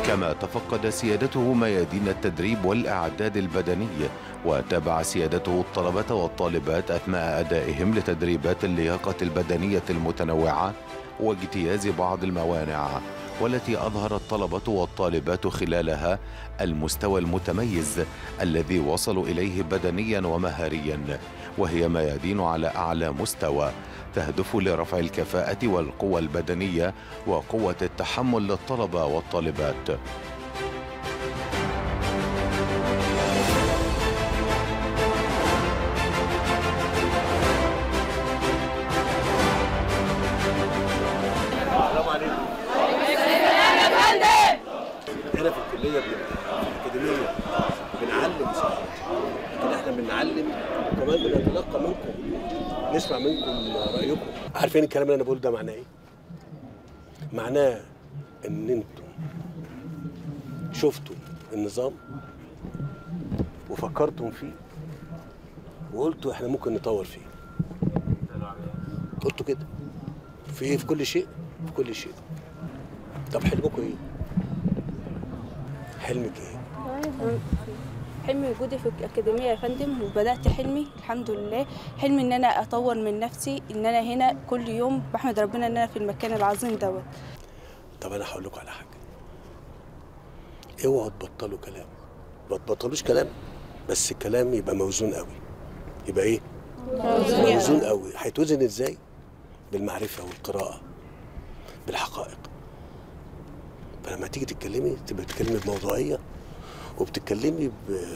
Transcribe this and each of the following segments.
كما تفقد سيادته ميادين التدريب والإعداد البدني وتابع سيادته الطلبة والطالبات أثناء أدائهم لتدريبات اللياقة البدنية المتنوعة واجتياز بعض الموانع والتي أظهر الطلبة والطالبات خلالها المستوى المتميز الذي وصلوا إليه بدنيا ومهاريا وهي ميادين على أعلى مستوى تهدف لرفع الكفاءة والقوة البدنية وقوة التحمل للطلبة والطالبات السلام عليكم هنا في الكليه بن- في الاكاديميه بنعلم صح لكن احنا بنعلم وكمان بنتلقى منكم نسمع منكم رايكم عارفين الكلام اللي انا بقوله ده معناه ايه؟ معناه ان انتم شفتوا النظام وفكرتم فيه وقلتوا احنا ممكن نطور فيه قلتوا كده في ايه في كل شيء في كل شيء طب حلمكم ايه حلمك ايه حلمي وجودي في الأكاديمية يا فندم وبدأت حلمي الحمد لله حلمي إن أنا أطور من نفسي إن أنا هنا كل يوم بحمد ربنا إن أنا في المكان العظيم دوت طب انا هقول لكم على حاجه اوعوا تبطلوا كلام ما تبطلوش كلام بس الكلام يبقى موزون قوي يبقى ايه موزون قوي هيتوزن ازاي بالمعرفه والقراءه بالحقائق فلما تيجي تتكلمي تبقى بتتكلمي بموضوعيه وبتتكلمي ب...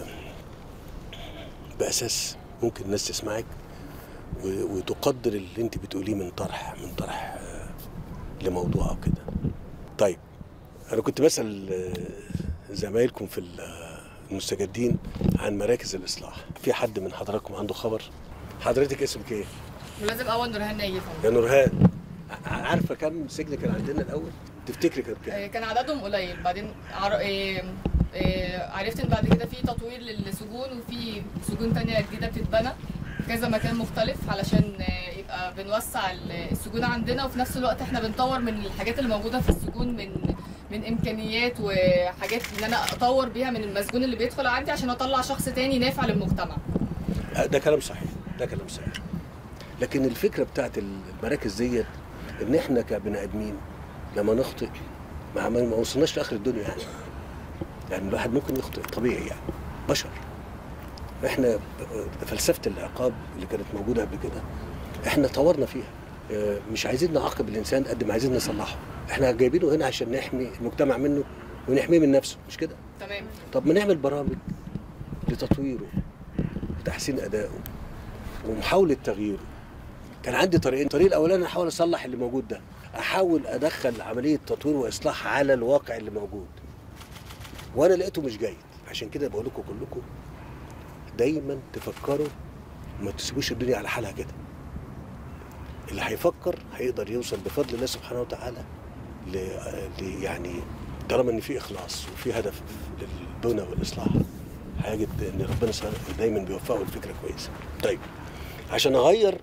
باساس ممكن الناس تسمعك و... وتقدر اللي انت بتقوليه من طرح من طرح آه، لموضوع او كده طيب انا كنت بسال آه، زمايلكم في ال- آه، المستجدين عن مراكز الاصلاح في حد من حضراتكم عنده خبر حضرتك اسمك ايه ولازم اول نورهان نايف يا نورهان ع- عارفه كم سجن كان عندنا الاول تفتكري كان كام آه، كان عددهم قليل بعدين عر... آه، آه، عرفت ان بعد كده في تطوير للسجون وفي سجون تانية جديدة بتتبنى في كذا مكان مختلف علشان آه، يبقى بنوسع ال- السجون عندنا وفي نفس الوقت احنا بنطور من الحاجات اللي موجودة في السجون من من امكانيات وحاجات ان انا اطور بيها من المسجون اللي بيدخل عندي عشان اطلع شخص تاني نافع للمجتمع آه، ده كلام صحيح ده كلام صحيح لكن الفكره بتاعت المراكز ديت ان احنا كبني ادمين لما نخطئ ما ما ما وصلناش لاخر الدنيا يعني يعني الواحد ممكن يخطئ طبيعي يعني بشر احنا آه، فلسفه العقاب اللي كانت موجوده قبل كده احنا طورنا فيها آه، مش عايزين نعاقب الانسان قد ما عايزين نصلحه احنا جايبينه هنا عشان نحمي المجتمع منه ونحميه من نفسه مش كده تمام طب ما نعمل برامج لتطويره وتحسين ادائه ومحاوله تغييره كان عندي طريقين الطريق الاولاني احاول اصلح اللي موجود ده احاول ادخل عمليه تطوير واصلاح على الواقع اللي موجود وانا لقيته مش جيد عشان كده بقول لكم كلكم دايما تفكروا ما تسيبوش الدنيا على حالها كده اللي هيفكر هيقدر يوصل بفضل الله سبحانه وتعالى ل ل- يعني طالما ان في اخلاص وفي هدف للبنى والاصلاح هيجد ان ربنا سبحانه دايما بيوفقه الفكره كويسه. طيب عشان اغير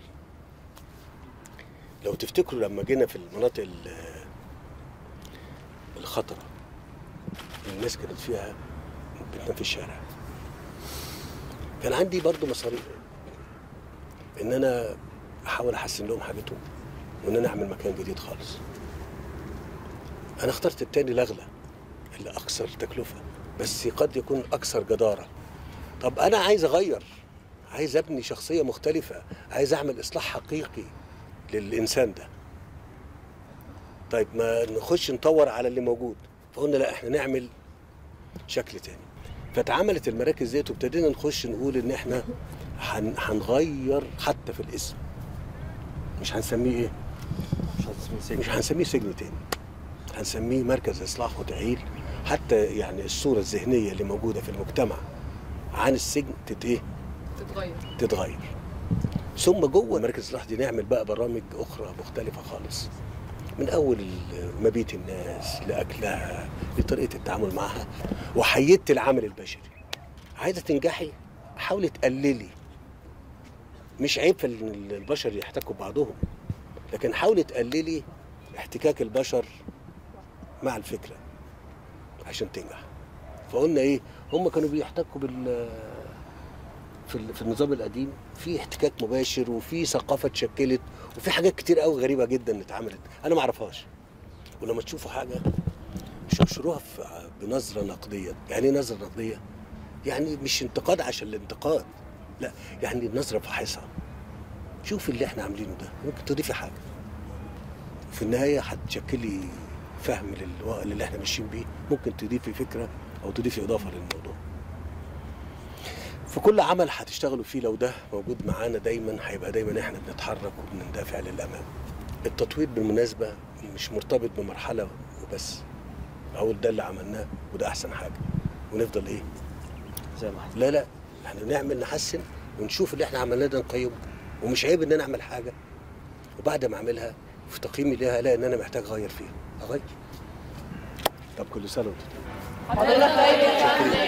لو تفتكروا لما جينا في المناطق ال- الخطره الناس كانت فيها بتنام في الشارع كان عندي برضو مصاريف ان انا احاول احسن لهم حاجتهم وان انا اعمل مكان جديد خالص انا اخترت التاني الاغلى اللي اكثر تكلفه بس قد يكون اكثر جداره طب انا عايز اغير عايز ابني شخصيه مختلفه عايز اعمل اصلاح حقيقي للانسان ده طيب ما نخش نطور على اللي موجود فقلنا لا احنا نعمل شكل تاني فتعملت المراكز ديت وابتدينا نخش نقول ان احنا هن- هنغير حتى في الاسم مش هنسميه ايه مش هنسميه سجن تاني هنسميه مركز اصلاح وتاهيل حتى يعني الصوره الذهنيه اللي موجوده في المجتمع عن السجن تت ايه تتغير تتغير ثم جوه مركز الاصلاح دي نعمل بقى برامج اخرى مختلفه خالص من اول ال- مبيت الناس لاكلها لطريقه التعامل معها وحيدت العمل البشري عايزه تنجحي حاولي تقللي مش عيب في ان البشر يحتكوا ببعضهم لكن حاولي تقللي احتكاك البشر مع الفكره عشان تنجح فقلنا ايه هم كانوا بيحتكوا بال في ال- في النظام القديم في احتكاك مباشر وفي ثقافه اتشكلت وفي حاجات كتير قوي غريبه جدا اتعملت انا ما اعرفهاش ولما تشوفوا حاجه شرشروها في- بنظره نقديه يعني ايه نظره نقديه يعني مش انتقاد عشان الانتقاد لا يعني نظره فاحصه شوف اللي احنا عاملينه ده ممكن تضيفي حاجه في النهايه هتشكلي فهم للو- اللي احنا ماشيين بيه ممكن تضيفي فكره او تضيفي اضافه للموضوع في كل عمل هتشتغلوا فيه لو ده موجود معانا دايما هيبقى دايما احنا بنتحرك وبندافع للامام التطوير بالمناسبه مش مرتبط بمرحله وبس اقول ده اللي عملناه وده احسن حاجه ونفضل ايه زي ما احنا لا لا احنا نعمل نحسن ونشوف اللي احنا عملناه ده نقيمه ومش عيب ان انا اعمل حاجه وبعد ما اعملها في تقييمي ليها الاقي ان انا محتاج اغير فيها اغير طب كل سنه وانتم طيب. حضرتك طيب